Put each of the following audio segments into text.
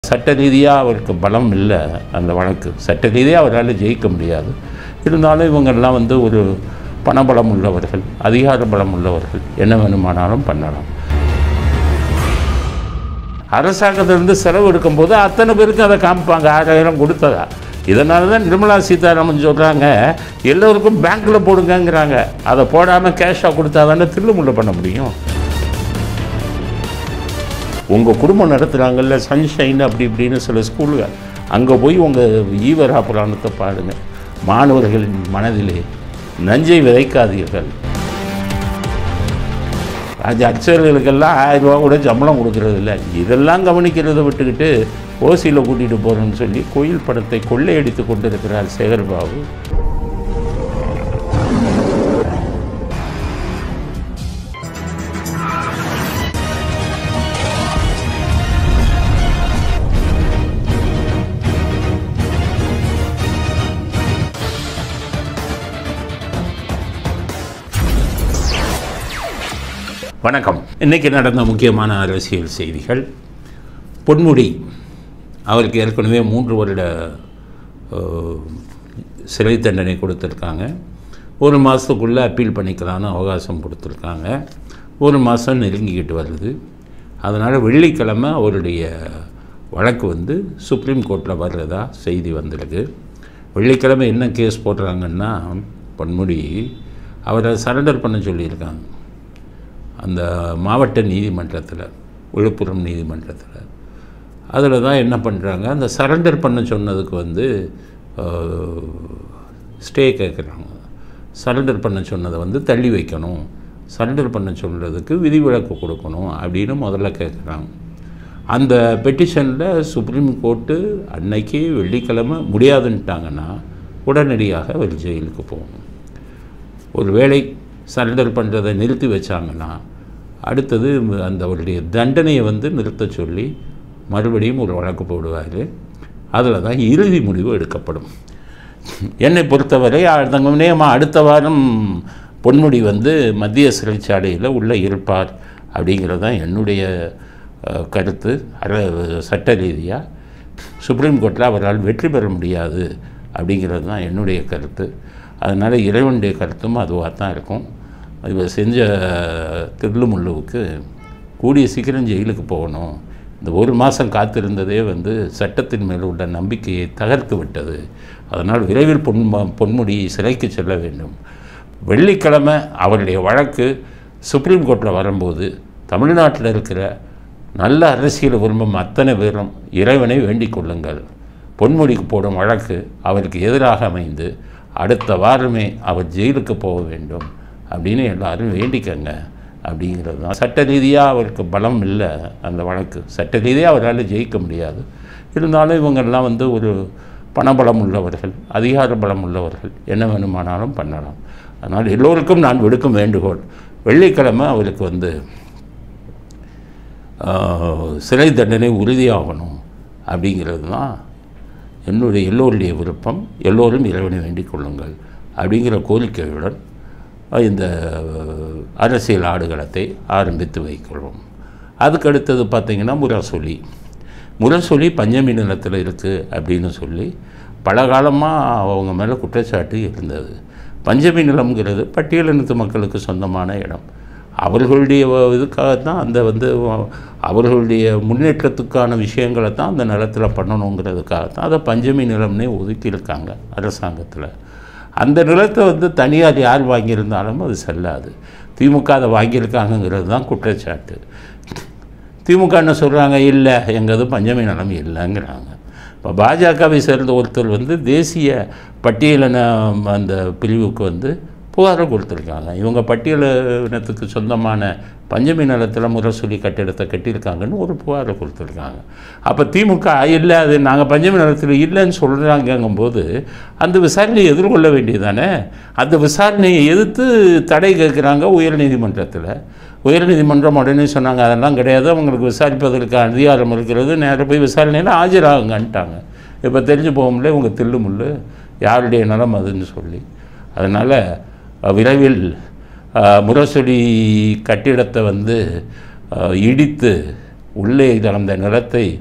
சட்ட ரீதியாக அவருக்கு பலம் இல்லை அந்த வழக்கு சட்ட ரீதியாக அவரால் ஜெயிக்க முடியாது இருந்தாலும் இவங்கெல்லாம் வந்து ஒரு பணபலம் உள்ளவர்கள் அதிகார பலம் உள்ளவர்கள் என்ன வேணுமானாலும் பண்ணலாம் அரசாங்கத்திலிருந்து செலவு எடுக்கும்போது அத்தனை பேருக்கு அதை காமிப்பாங்க ஆறாயிரம் கொடுத்ததா இதனால தான் நிர்மலா சீதாராமன் சொல்கிறாங்க எல்லோருக்கும் பேங்க்கில் போடுங்கங்கிறாங்க அதை போடாமல் கேஷாக கொடுத்தா தானே தில்லுமுள்ள பண்ண முடியும் உங்கள் குடும்பம் நடத்துகிறாங்கல்ல சன்ஷைன் அப்படி இப்படின்னு சில ஸ்கூலுகள் அங்கே போய் உங்கள் ஈவரா புராணத்தை பாடுங்க மாணவர்களின் மனதிலே நஞ்சை விதைக்காதீர்கள் அது அர்ச்சகர்களுக்கெல்லாம் ஆயிரம் ரூபா கூட சம்பளம் கொடுக்கறது இல்லை இதெல்லாம் கவனிக்கிறதை விட்டுக்கிட்டு ஓசியில் கூட்டிகிட்டு போகிறோன்னு சொல்லி கோயில் படத்தை கொள்ளையடித்து கொண்டிருக்கிறார் சேகர்பாபு வணக்கம் இன்றைக்கி நடந்த முக்கியமான அரசியல் செய்திகள் பொன்முடி அவருக்கு ஏற்கனவே மூன்று வருட அஹ், சிறை தண்டனை கொடுத்துருக்காங்க ஒரு மாதத்துக்குள்ளே அப்பீல் பண்ணிக்கலான்னு அவகாசம் கொடுத்துருக்காங்க ஒரு மாதம் நெருங்கிக்கிட்டு வருது அதனால் வெள்ளிக்கிழமை அவருடைய வழக்கு வந்து சுப்ரீம் கோர்ட்டில் வர்றதா செய்தி வந்திருக்கு வெள்ளிக்கிழமை என்ன கேஸ் போடுறாங்கன்னா பொன்முடி அவரை சரண்டர் பண்ண சொல்லியிருக்காங்க அந்த மாவட்ட நீதிமன்றத்தில் விழுப்புரம் நீதிமன்றத்தில் அதில் தான் என்ன பண்ணுறாங்க அந்த சரண்டர் பண்ண சொன்னதுக்கு வந்து ஸ்டே கேட்குறாங்க சரண்டர் பண்ண சொன்னதை வந்து தள்ளி வைக்கணும் சரண்டர் பண்ண சொல்கிறதுக்கு விதிவிலக்கு கொடுக்கணும் அப்படின்னு முதல்ல கேட்குறாங்க அந்த பெட்டிஷனில் சுப்ரீம் கோர்ட்டு அன்னைக்கு வெள்ளிக்கிழமை முடியாதுன்ட்டாங்கன்னா உடனடியாக அவர் ஜெயிலுக்கு போகணும் ஒரு வேளை சரண்டர் பண்ணுறதை நிறுத்தி வச்சாங்கன்னா அடுத்தது அந்த அவருடைய தண்டனையை வந்து நிறுத்த சொல்லி மறுபடியும் ஒரு வழக்கு போடுவார் அதில் தான் இறுதி முடிவு எடுக்கப்படும் என்னை பொறுத்தவரை அடுத்த நியமாக அடுத்த வாரம் பொன்முடி வந்து மத்திய சிறைச்சாலையில் உள்ளே இருப்பார் அப்படிங்கிறது தான் என்னுடைய அஹ், கருத்து அர சட்ட ரீதியாக சுப்ரீம் கோர்ட்டில் அவரால் வெற்றி பெற முடியாது அப்படிங்கிறது தான் என்னுடைய கருத்து அதனால் இறைவனுடைய கருத்தும் அதுவாக தான் இருக்கும் இவர் செஞ்ச திருளுமுள்ளுவுக்கு கூடிய சீக்கிரம் ஜெயிலுக்கு போகணும் இந்த ஒரு மாதம் காத்திருந்ததே வந்து சட்டத்தின் மேல் உள்ள நம்பிக்கையை தகர்த்து விட்டது அதனால் விரைவில் பொன் பொன்முடி சிறைக்கு செல்ல வேண்டும் வெள்ளிக்கிழமை அவருடைய வழக்கு சுப்ரீம் கோர்ட்டில் வரும்போது தமிழ்நாட்டில் இருக்கிற நல்ல அரசியல் விரும்பும் அத்தனை பேரும் இறைவனை வேண்டிக் கொள்ளுங்கள் பொன்முடிக்கு போடும் வழக்கு அவருக்கு எதிராக அமைந்து அடுத்த வாரமே அவர் ஜெயிலுக்கு போக வேண்டும் அப்படின்னு எல்லாரும் வேண்டிக்கங்க அப்படிங்கிறது தான் சட்ட ரீதியாக அவருக்கு பலம் இல்லை அந்த வழக்கு சட்ட ரீதியாக அவரால் ஜெயிக்க முடியாது இருந்தாலும் இவங்கெல்லாம் வந்து ஒரு பணபலம் உள்ளவர்கள் அதிகார பலம் உள்ளவர்கள் என்ன வேணுமானாலும் பண்ணலாம் அதனால் எல்லோருக்கும் நான் விடுக்கும் வேண்டுகோள் வெள்ளிக்கிழமை அவருக்கு வந்து ஆஹ், சிறை தண்டனை உறுதியாகணும் அப்படிங்கிறது தான் என்னுடைய எல்லோருடைய விருப்பம் எல்லோரும் இறைவனை வேண்டிக் கொள்ளுங்கள் அப்படிங்கிற கோரிக்கையுடன் இந்த அரசியல் ஆடுகளத்தை ஆரம்பித்து வைக்கிறோம் அதுக்கு அடுத்தது பார்த்திங்கன்னா முரசொலி முரசொலி பஞ்சமி நிலத்தில் இருக்குது அப்படின்னு சொல்லி பல காலமாக அவங்க மேலே குற்றச்சாட்டு இருந்தது பஞ்சமி நிலம்ங்கிறது பட்டியலினத்து மக்களுக்கு சொந்தமான இடம் அவர்களுடைய வ- இதுக்காகத்தான் அந்த வந்து வ- அவர்களுடைய முன்னேற்றத்துக்கான விஷயங்களை தான் அந்த நிலத்தில் பண்ணணுங்கிறதுக்காகத்தான் அதை பஞ்சமி நிலம்னே ஒதுக்கியிருக்காங்க அரசாங்கத்தில் அந்த நிலத்தை வந்து தனியார் யார் வாங்கியிருந்தாலும் அது செல்லாது திமுக அதை வாங்கியிருக்காங்கங்கிறது தான் குற்றச்சாட்டு திமுக என்ன சொல்கிறாங்க இல்லை எங்கது பஞ்சமி நிலம் இல்லைங்கிறாங்க இப்போ பாஜகவை சேர்ந்த ஒருத்தர் வந்து தேசிய பட்டியலின அந்த பிரிவுக்கு வந்து புகாரை கொடுத்துருக்காங்க இவங்க பட்டியலினத்துக்கு சொந்தமான பஞ்சமி நிலத்தில் முரசொலி கட்டிடத்தை கட்டியிருக்காங்கன்னு ஒரு புகாரை கொடுத்துருக்காங்க அப்போ திமுக இல்லை அது நாங்கள் பஞ்சமி நிலத்தில் இல்லைன்னு சொல்கிறாங்கங்கும்போது அந்த விசாரணையை எதிர்கொள்ள வேண்டியதானே அந்த விசாரணையை எதிர்த்து தடை கேட்குறாங்க உயர்நீதிமன்றத்தில் உயர்நீதிமன்றம் உடனே சொன்னாங்க அதெல்லாம் கிடையாது அவங்களுக்கு விசாரிப்பதற்கு அதிகாரம் இருக்கிறது நேராக போய் விசாரணையில் ஆஜராகுங்கன்ட்டாங்க இப்போ தெரிஞ்சு போக முடியல இவங்க தில்லு முள்ளு யாருடைய நலம் அதுன்னு சொல்லி அதனால் விரைவில் அஹ், முரசொலி கட்டிடத்தை வந்து அஹ், இடித்து உள்ளே கலந்த நிலத்தை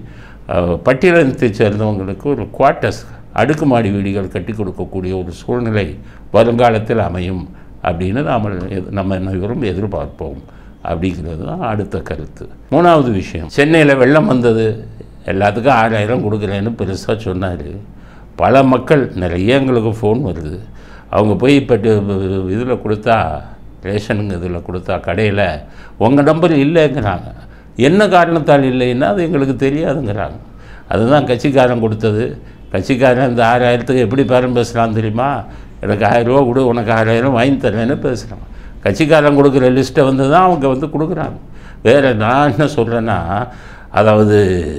அஹ், பட்டியலத்தை சேர்ந்தவங்களுக்கு ஒரு குவார்ட்டர்ஸ் அடுக்குமாடி வீடுகள் கட்டி கொடுக்கக்கூடிய ஒரு சூழ்நிலை வருங்காலத்தில் அமையும் அப்படின்னு நாம் எது- நம்ம அனைவரும் எதிர்பார்ப்போம் அப்படிங்கிறது தான் அடுத்த கருத்து மூணாவது விஷயம் சென்னையில் வெள்ளம் வந்தது எல்லாத்துக்கும் ஆறாயிரம் கொடுக்குறேன்னு பெருசாக சொன்னார் பல மக்கள் நிறைய எங்களுக்கு ஃபோன் வருது அவங்க போய் இப்போ இதில் கொடுத்தா ரேஷனுங்க இதில் கொடுத்தா கடையில் உங்கள் நம்பர் இல்லைங்கிறாங்க என்ன காரணத்தால் இல்லைன்னா அது எங்களுக்கு தெரியாதுங்கிறாங்க அதுதான் கட்சிக்காரன் கொடுத்தது கட்சிக்காரன் இந்த ஆறாயிரத்துக்கு எப்படி பேரம் பேசுகிறான் தெரியுமா எனக்கு ஆயிரரூவா கொடு உனக்கு ஆறாயிரம் வாங்கி தரேன்னு பேசுகிறான் கட்சிக்காரன் கொடுக்குற லிஸ்ட்டை வந்து தான் அவங்க வந்து கொடுக்குறாங்க வேறு நான் என்ன சொல்கிறேன்னா அதாவது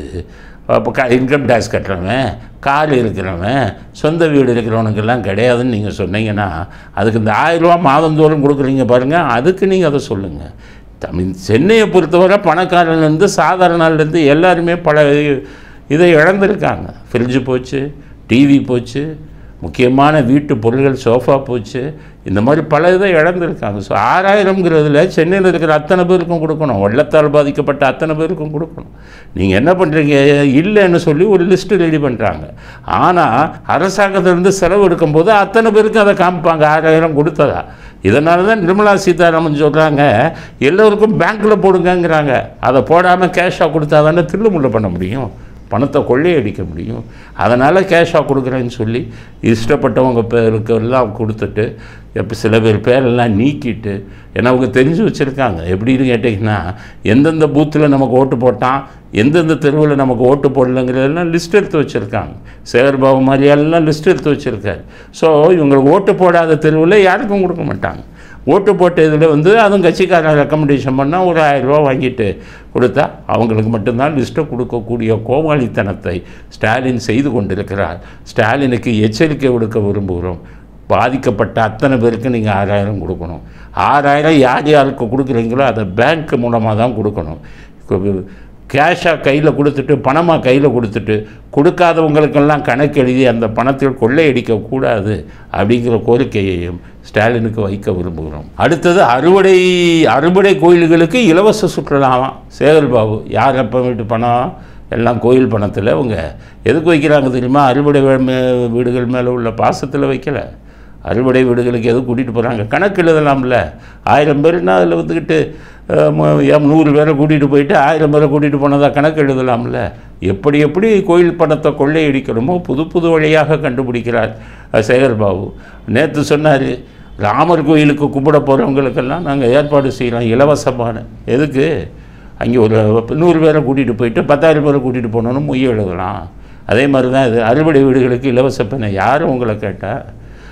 அப்போ க இன்கம் டேக்ஸ் கட்டுறவன் கார் இருக்கிறவன் சொந்த வீடு இருக்கிறவனுக்கெல்லாம் கிடையாதுன்னு நீங்கள் சொன்னீங்கன்னா அதுக்கு இந்த ஆயிரரூவா மாதந்தோறும் கொடுக்குறீங்க பாருங்கள் அதுக்கு நீங்கள் அதை சொல்லுங்கள் தமிழ் சென்னையை பொறுத்தவரை பணக்காரன்லேருந்து சாதாரணலேருந்து எல்லாருமே பல இதை இழந்திருக்காங்க ஃப்ரிட்ஜு போச்சு டிவி போச்சு முக்கியமான வீட்டு பொருள்கள் சோஃபா போச்சு இந்த மாதிரி பல இதை இழந்திருக்காங்க ஸோ ஆறாயிரம்ங்கிறதுல சென்னையில் இருக்கிற அத்தனை பேருக்கும் கொடுக்கணும் வெள்ளத்தால் பாதிக்கப்பட்ட அத்தனை பேருக்கும் கொடுக்கணும் நீங்கள் என்ன பண்ணுறீங்க இல்லைன்னு சொல்லி ஒரு லிஸ்ட்டு ரெடி பண்ணுறாங்க ஆனால் அரசாங்கத்திலேருந்து செலவு எடுக்கும்போது அத்தனை பேருக்கும் அதை காமிப்பாங்க ஆறாயிரம் கொடுத்ததா இதனால தான் நிர்மலா சீதாராமன் சொல்கிறாங்க எல்லோருக்கும் பேங்க்கில் போடுங்கங்கிறாங்க அதை போடாமல் கேஷாக கொடுத்தா தானே தில்லுமுள்ள பண்ண முடியும் பணத்தை கொள்ளையடிக்க முடியும் அதனால் கேஷாக கொடுக்குறேன்னு சொல்லி இஷ்டப்பட்டவங்க பேருக்கு எல்லாம் கொடுத்துட்டு இப்போ சில பேர் பேரெல்லாம் நீக்கிட்டு ஏன்னா அவங்க தெரிஞ்சு வச்சுருக்காங்க எப்படின்னு கேட்டிங்கன்னா எந்தெந்த பூத்தில் நமக்கு ஓட்டு போட்டான் எந்தெந்த தெருவில் நமக்கு ஓட்டு போடலங்கிறதெல்லாம் லிஸ்ட் எடுத்து வச்சுருக்காங்க சேகர்பாபு மாதிரியெல்லாம் லிஸ்ட் எடுத்து வச்சுருக்காரு ஸோ இவங்களுக்கு ஓட்டு போடாத தெருவில் யாருக்கும் கொடுக்க மாட்டாங்க ஓட்டு போட்ட இதில் வந்து அதுவும் கட்சிக்காரன் ரெக்கமெண்டேஷன் பண்ணால் ஒரு ஆயிரரூவா வாங்கிட்டு கொடுத்தா அவங்களுக்கு மட்டும்தான் லிஸ்ட்டை கொடுக்கக்கூடிய கோமாளித்தனத்தை ஸ்டாலின் செய்து கொண்டிருக்கிறார் ஸ்டாலினுக்கு எச்சரிக்கை விடுக்க விரும்புகிறோம் பாதிக்கப்பட்ட அத்தனை பேருக்கு நீங்கள் ஆறாயிரம் கொடுக்கணும் ஆறாயிரம் யார் யாருக்கு கொடுக்குறீங்களோ அதை பேங்க் மூலமாக தான் கொடுக்கணும் கேஷாக கையில் கொடுத்துட்டு பணமாக கையில் கொடுத்துட்டு கொடுக்காதவங்களுக்கெல்லாம் கணக்கு எழுதி அந்த பணத்தில் கொள்ளையடிக்கக்கூடாது அப்படிங்கிற கோரிக்கையையும் ஸ்டாலினுக்கு வைக்க விரும்புகிறோம் அடுத்தது அறுவடை அறுவடை கோயில்களுக்கு இலவச சுற்றுலாவாம் சேகர்பாபு யார் அப்போ வீட்டு பணம் எல்லாம் கோயில் பணத்தில் அவங்க எதுக்கு வைக்கிறாங்க தெரியுமா அறுவடை வே- மே- வீடுகள் மேலே உள்ள பாசத்தில் வைக்கல அறுவடை வீடுகளுக்கு எதுவும் கூட்டிகிட்டு போகிறாங்க கணக்கு எழுதலாம்ல ஆயிரம் பேருன்னா அதில் வந்துக்கிட்டு அஹ், ம- எம் நூறு பேரை கூட்டிகிட்டு போயிட்டு ஆயிரம் பேரை கூட்டிகிட்டு போனதா கணக்கு எழுதலாம்ல எப்படி எப்படி கோயில் பணத்தை கொள்ளையடிக்கணுமோ புது புது வழியாக கண்டுபிடிக்கிறார் அஹ், சேகர்பாபு நேற்று சொன்னார் ராமர் கோயிலுக்கு கும்பிட போகிறவங்களுக்கெல்லாம் நாங்கள் ஏற்பாடு செய்யலாம் இலவசமான எதுக்கு அங்கே ஒரு நூறு பேரை கூட்டிகிட்டு போயிட்டு பத்தாயிரம் பேரை கூட்டிகிட்டு போகணுன்னு மொய் எழுதலாம் அதே மாதிரி தான் இது அறுவடை வீடுகளுக்கு இலவச பெண்ணை யாரும் உங்களை கேட்டால்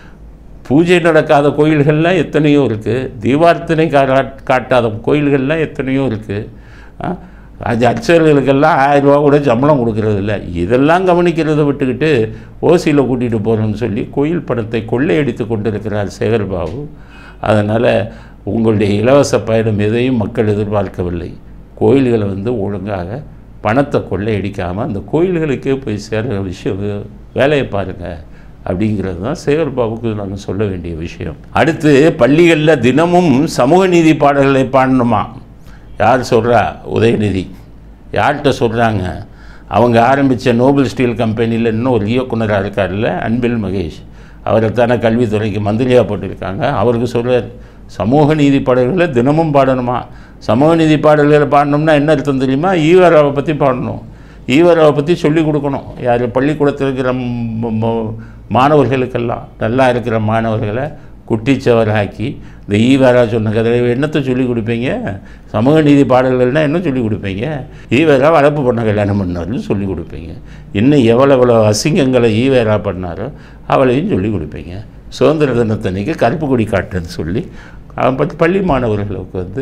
பூஜை நடக்காத கோயில்கள்லாம் எத்தனையோ இருக்குது தீபார்த்தனை கா- காட்டாத கோயில்கள்லாம் எத்தனையோ இருக்குது அது அர்ச்சகர்களுக்கெல்லாம் ஆயிரம் ரூபா கூட சம்பளம் கொடுக்கறது இல்ல இதெல்லாம் கவனிக்கிறதை விட்டுக்கிட்டு ஓசியில் கூட்டிகிட்டு போகிறோன்னு சொல்லி கோயில் பணத்தை கொள்ளையடித்து கொண்டிருக்கிறார் சேகர்பாபு அதனால் உங்களுடைய இலவச பயணம் எதையும் மக்கள் எதிர்பார்க்கவில்லை கோயில்களை வந்து ஒழுங்காக பணத்தை கொள்ளையடிக்காமல் அந்த கோயில்களுக்கே போய் சேர்கிற விஷயம் வேலையை பாருங்கள் அப்படிங்கிறது தான் சேகர்பாபுக்கு நாங்கள் சொல்ல வேண்டிய விஷயம் அடுத்து பள்ளிகளில் தினமும் சமூக நீதி பாடல்களை பாடணுமா யார் சொல்கிறா உதயநிதி யார்கிட்ட சொல்கிறாங்க அவங்க ஆரம்பித்த நோபல் ஸ்டீல் கம்பெனியில் இன்னும் ஒரு இயக்குனராக இருக்கார்ல அன்பில் மகேஷ் அவரை தானே கல்வித்துறைக்கு மந்திரியாக போட்டிருக்காங்க அவருக்கு சொல்கிறார் சமூக நீதி பாடல்களை தினமும் பாடணுமா சமூக நீதி பாடல்களை பாடணும்னா என்ன அர்த்தம் தெரியுமா ஈவராவை பற்றி பாடணும் ஈவராவை பற்றி சொல்லி கொடுக்கணும் யார் பள்ளிக்கூடத்தில் இருக்கிற ம- ம- மாணவர்களுக்கெல்லாம் நல்லா இருக்கிற மாணவர்களை குட்டிச்சவராக்கி இந்த ஈவேரா சொன்ன கதை என்னத்தை சொல்லி கொடுப்பீங்க சமூக நீதி பாடல்கள்னால் என்ன சொல்லி கொடுப்பீங்க ஈவேரா வளர்ப்பு பண்ண கல்யாணம் பண்ணாருன்னு சொல்லி கொடுப்பீங்க இன்னும் எவ்வளோ எவ்வளோ அசிங்கங்களை ஈவேரா பண்ணாரோ அவளையும் சொல்லி கொடுப்பீங்க சுதந்திர தினத்தன்னைக்கு கருப்பு கொடி காட்டுன்னு சொல்லி அவன் பத்தி பள்ளி மாணவர்களுக்கு வந்து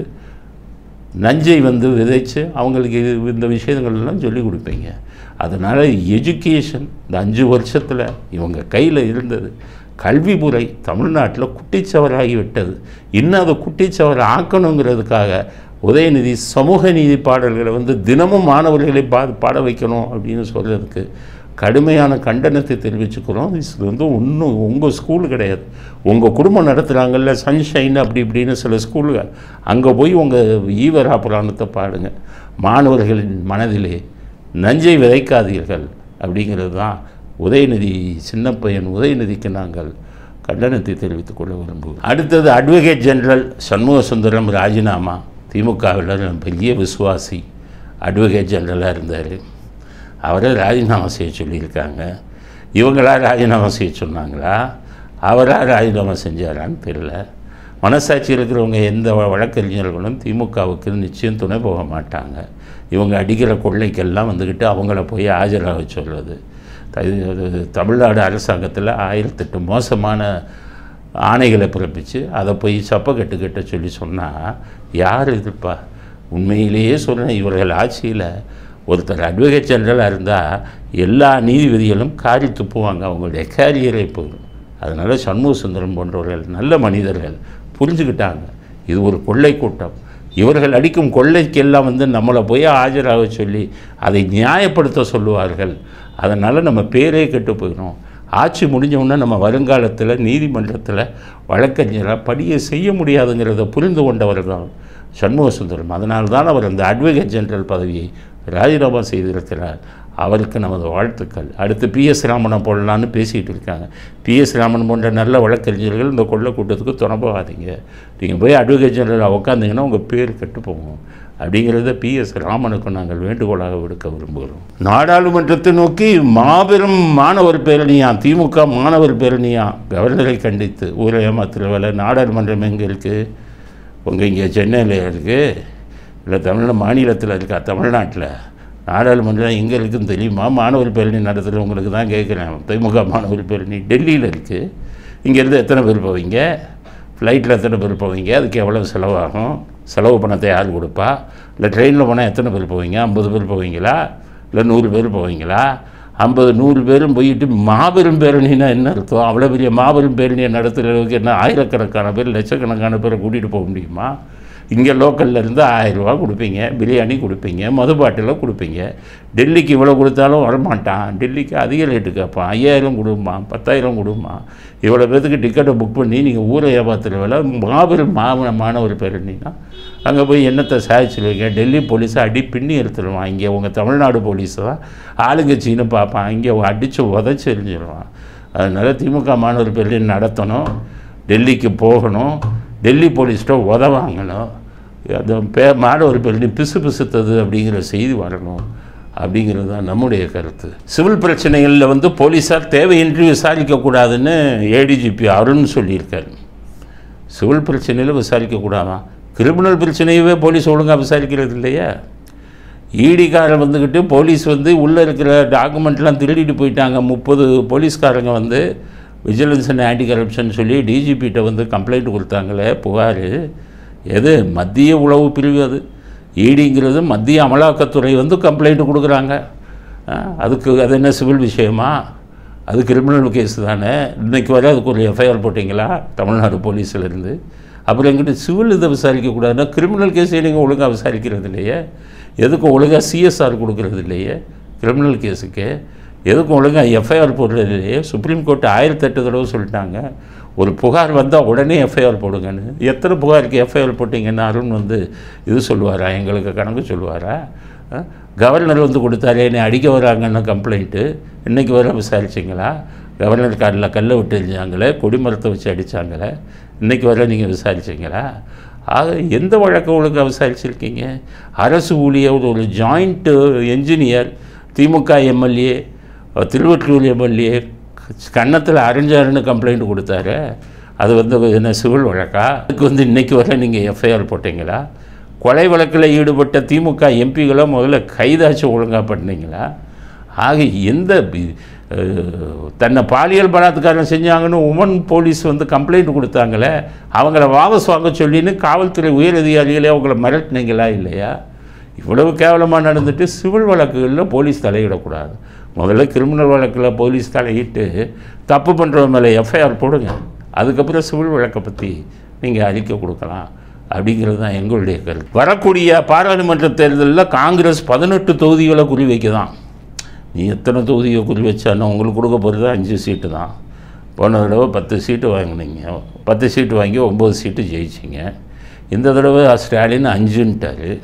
நஞ்சை வந்து விதைச்சு அவங்களுக்கு இது இந்த விஷயங்கள்லாம் சொல்லி கொடுப்பீங்க அதனால் எஜுகேஷன் இந்த அஞ்சு வருஷத்தில் இவங்க கையில் இருந்தது கல்வி முறை தமிழ்நாட்டில் குட்டிச்சவராகி விட்டது இன்னும் அதை குட்டிச்சவர் ஆக்கணுங்கிறதுக்காக உதயநிதி சமூக நீதி பாடல்களை வந்து தினமும் மாணவர்களை பா பாட வைக்கணும் அப்படின்னு சொல்கிறதுக்கு கடுமையான கண்டனத்தை தெரிவிச்சுக்கிறோம் இது வந்து ஒன்றும் உங்கள் ஸ்கூல் கிடையாது உங்கள் குடும்பம் நடத்துகிறாங்கல்ல சன்ஷைன் அப்படி இப்படின்னு சில ஸ்கூலுகள் அங்கே போய் உங்கள் ஈவரா புராணத்தை பாடுங்க மாணவர்களின் மனதிலே நஞ்சை விதைக்காதீர்கள் அப்படிங்கிறது தான் உதயநிதி சின்ன பையன் உதயநிதிக்கு நாங்கள் கண்டனத்தை தெரிவித்துக் கொள்ள விரும்புகிறோம் அடுத்தது அட்வொகேட் ஜெனரல் சண்முக சுந்தரம் ராஜினாமா திமுகவில் பெரிய விசுவாசி அட்வொகேட் ஜெனரலாக இருந்தார் அவரை ராஜினாமா செய்ய சொல்லியிருக்காங்க இவங்களா ராஜினாமா செய்ய சொன்னாங்களா அவராக ராஜினாமா செஞ்சாரான்னு தெரியல மனசாட்சி இருக்கிறவங்க எந்த வ- வழக்கறிஞர்களும் திமுகவுக்கு நிச்சயம் துணை போக மாட்டாங்க இவங்க அடிக்கிற கொள்ளைக்கெல்லாம் வந்துக்கிட்டு அவங்கள போய் ஆஜராக சொல்கிறது த- இது தமிழ்நாடு அரசாங்கத்தில் ஆயிரத்தெட்டு மோசமான ஆணைகளை பிறப்பிச்சு அதை போய் சப்ப கட்டு கட்ட சொல்லி சொன்னால் யார் இதுப்பா உண்மையிலேயே சொல்கிறேன் இவர்கள் ஆட்சியில் ஒருத்தர் அட்வொகேட் ஜெனரலாக இருந்தால் எல்லா நீதிபதிகளும் காரி துப்புவாங்க அவங்களுடைய கேரியரே போயிடும் அதனால் சண்முக சுந்தரம் போன்றவர்கள் நல்ல மனிதர்கள் புரிஞ்சுக்கிட்டாங்க இது ஒரு கொள்ளை கூட்டம் இவர்கள் அடிக்கும் கொள்ளைக்கெல்லாம் வந்து நம்மளை போய் ஆஜராக சொல்லி அதை நியாயப்படுத்த சொல்லுவார்கள் அதனால் நம்ம பேரே கெட்டு போயிடும் ஆட்சி முடிஞ்ச உடனே நம்ம வருங்காலத்தில் நீதிமன்றத்தில் வழக்கறிஞராக படியை செய்ய முடியாதுங்கிறத புரிந்து கொண்டவர் தான் சண்முக சுந்தரம் அதனால தான் அவர் அந்த அட்வொகேட் ஜெனரல் பதவியை ராஜினாமா செய்திருக்கிறார் அவருக்கு நமது வாழ்த்துக்கள் அடுத்து பிஎஸ் ராமனை போடலான்னு பேசிகிட்டு இருக்காங்க பிஎஸ் ராமன் போன்ற நல்ல வழக்கறிஞர்கள் இந்த கொள்ள கூட்டத்துக்கு துணை போகாதீங்க நீங்கள் போய் அட்வொகேட் ஜெனரல் உட்காந்தீங்கன்னா உங்கள் பேர் கெட்டு போகும் அப்படிங்கிறத பிஎஸ் ராமனுக்கு நாங்கள் வேண்டுகோளாக விடுக்க விரும்புகிறோம் நாடாளுமன்றத்தை நோக்கி மாபெரும் மாணவர் பேரணியா திமுக மாணவர் பேரணியா கவர்னரை கண்டித்து ஊரை ஏமாத்துற வேலை நாடாளுமன்றம் எங்கே இருக்குது உங்கள் இங்கே சென்னையில் இருக்குது இல்லை தமிழ் மாநிலத்தில் இருக்கா தமிழ்நாட்டில் நாடாளுமன்றம் எங்கே இருக்குன்னு தெரியுமா மாணவர் பேரணி நடத்துகிறவங்களுக்கு தான் கேட்குறேன் திமுக மாணவர் பேரணி டெல்லியில் இருக்குது இங்கேருந்து எத்தனை பேர் போவீங்க ஃப்ளைட்டில் எத்தனை பேர் போவீங்க அதுக்கு எவ்வளோ செலவாகும் செலவு பணத்தை யார் கொடுப்பா இல்லை ட்ரெயினில் போனால் எத்தனை பேர் போவீங்க ஐம்பது பேர் போவீங்களா இல்லை நூறு பேர் போவீங்களா ஐம்பது நூறு பேரும் போயிட்டு மாபெரும் பேரணின்னா என்ன அர்த்தம் அவ்வளோ பெரிய மாபெரும் பேரணியை நடத்துகிறதுக்கு என்ன ஆயிரக்கணக்கான பேர் லட்சக்கணக்கான பேரை கூட்டிகிட்டு போக முடியுமா இங்கே லோக்கல்ல இருந்து ஆயிரரூபா கொடுப்பீங்க பிரியாணி கொடுப்பீங்க மது பாட்டில் கொடுப்பீங்க டெல்லிக்கு இவ்வளோ கொடுத்தாலும் வரமாட்டான் டெல்லிக்கு அதிக ரேட்டு கேட்பான் ஐயாயிரம் கொடுமா பத்தாயிரம் கொடுமா இவ்வளோ பேத்துக்கு டிக்கெட்டை புக் பண்ணி நீங்கள் ஊரை ஏமாத்துற வேலை மாபெரும் மாவன மாணவர் பேரணினா அங்கே போய் என்னத்தை சாதிச்சிருவீங்க டெல்லி போலீஸை அடி பின்னி எடுத்துருவான் இங்கே உங்கள் தமிழ்நாடு போலீஸ் தான் ஆளுங்கட்சின்னு பார்ப்பான் இங்கே அடித்து உதச்சி எரிஞ்சிருவான் அதனால் திமுக மாணவர் பேரணி நடத்தணும் டெல்லிக்கு போகணும் டெல்லி போலீஸ்கிட்ட உத வாங்கணும் அந்த பே மாணவர் பேரணி பிசு பிசுத்தது அப்படிங்கிற செய்தி வரணும் அப்படிங்கிறது தான் நம்முடைய கருத்து சிவில் பிரச்சனைகளில் வந்து போலீஸார் தேவையின்றி விசாரிக்கக்கூடாதுன்னு ஏடிஜிபி அருண் சொல்லியிருக்காரு சிவில் பிரச்சனையில் விசாரிக்கக்கூடாதான் கிரிமினல் பிரச்சனையவே போலீஸ் ஒழுங்காக விசாரிக்கிறது இல்லையா ஈடிக்காரன் வந்துக்கிட்டு போலீஸ் வந்து உள்ளே இருக்கிற டாக்குமெண்ட்லாம் திருடிட்டு போயிட்டாங்க முப்பது போலீஸ்காரங்க வந்து விஜிலன்ஸ் அண்ட் ஆன்டி கரப்ஷன் சொல்லி டிஜிபிகிட்ட வந்து கம்ப்ளைண்ட் கொடுத்தாங்களே புகார் எது மத்திய உளவு பிரிவு அது ஈடிங்கிறது மத்திய அமலாக்கத்துறை வந்து கம்ப்ளைண்ட் கொடுக்குறாங்க ஆ, அதுக்கு அது என்ன சிவில் விஷயமா அது கிரிமினல் கேஸ் தானே இன்னைக்கு வரை அதுக்கு ஒரு எஃப்ஐஆர் போட்டிங்களா தமிழ்நாடு போலீஸ்லேருந்து அப்புறம் எங்கிட்ட சிவில் இதை விசாரிக்கக்கூடாதுன்னா கிரிமினல் கேஸை நீங்கள் ஒழுங்காக விசாரிக்கிறது இல்லையே எதுக்கும் ஒழுங்காக சிஎஸ்ஆர் கொடுக்கறது இல்லையே கிரிமினல் கேஸுக்கு எதுக்கும் ஒழுங்காக எஃப்ஐஆர் போடுறது இல்லையே சுப்ரீம் கோர்ட் ஆயிரத்தெட்டு தடவை சொல்லிட்டாங்க ஒரு புகார் வந்தால் உடனே எஃப்ஐஆர் போடுங்கன்னு எத்தனை புகாருக்கு எஃப்ஐஆர் போட்டிங்கன்னா அருண் வந்து இது சொல்லுவாரா எங்களுக்கு கணக்கு சொல்லுவாரா ஆ? கவர்னர் வந்து கொடுத்தாரு என்னை அடிக்க வராங்கன்னு கம்ப்ளைண்ட்டு இன்றைக்கி வர விசாரிச்சிங்களா கவர்னர் கார்டில் கல்லை விட்டு எரிஞ்சாங்களே கொடிமரத்தை வச்சு அடித்தாங்களே இன்றைக்கி வர நீங்கள் விசாரிச்சிங்களா ஆக எந்த வழக்கை ஒழுங்காக விசாரிச்சிருக்கீங்க அரசு ஊழியர் ஒரு joint engineer DMK MLA Thiruvottiyur MLA கன்னத்தில் அரைஞ்சாருன்னு கம்ப்ளைண்ட் கொடுத்தாரு அது வந்து என்ன சிவில் வழக்கா அதுக்கு வந்து இன்றைக்கி வரை நீங்கள் எஃப்ஐஆர் போட்டீங்களா கொலை வழக்கில் ஈடுபட்ட திமுக எம்பிகளை முதல்ல கைதாச்சு ஒழுங்காக பண்ணீங்களா ஆக எந்த பி- அஹ், தன்னை பாலியல் பலாத்காரம் செஞ்சாங்கன்னு உமன் போலீஸ் வந்து கம்ப்ளைண்ட் கொடுத்தாங்களே அவங்கள வாபஸ் வாங்க சொல்லின்னு காவல்துறை உயரதிகாரிகளே அவங்கள மிரட்டினீங்களா இல்லையா இவ்வளவு கேவலமாக நடந்துட்டு சிவில் வழக்குகளில் போலீஸ் தலையிடக்கூடாது முதல்ல கிரிமினல் வழக்கில் போலீஸ் தலையிட்டு தப்பு பண்ணுறவங்க மேலே எஃப்ஐஆர் போடுங்க அதுக்கப்புறம் சிவில் வழக்கை பற்றி நீங்கள் அறிக்கை கொடுக்கலாம் அப்படிங்கிறது தான் எங்களுடைய கருத்து வரக்கூடிய பாராளுமன்ற தேர்தலில் காங்கிரஸ் பதினெட்டு தொகுதிகளை குறி வைக்க தான் நீ எத்தனை தொகுதியை குறி வச்சாலும் உங்களுக்கு கொடுக்க போகிறது அஞ்சு சீட்டு தான் போன தடவை பத்து சீட்டு வாங்கினீங்க பத்து சீட்டு வாங்கி ஒம்பது சீட்டு ஜெயிச்சிங்க இந்த தடவை ஸ்டாலின் அஞ்சுன்ட்டார்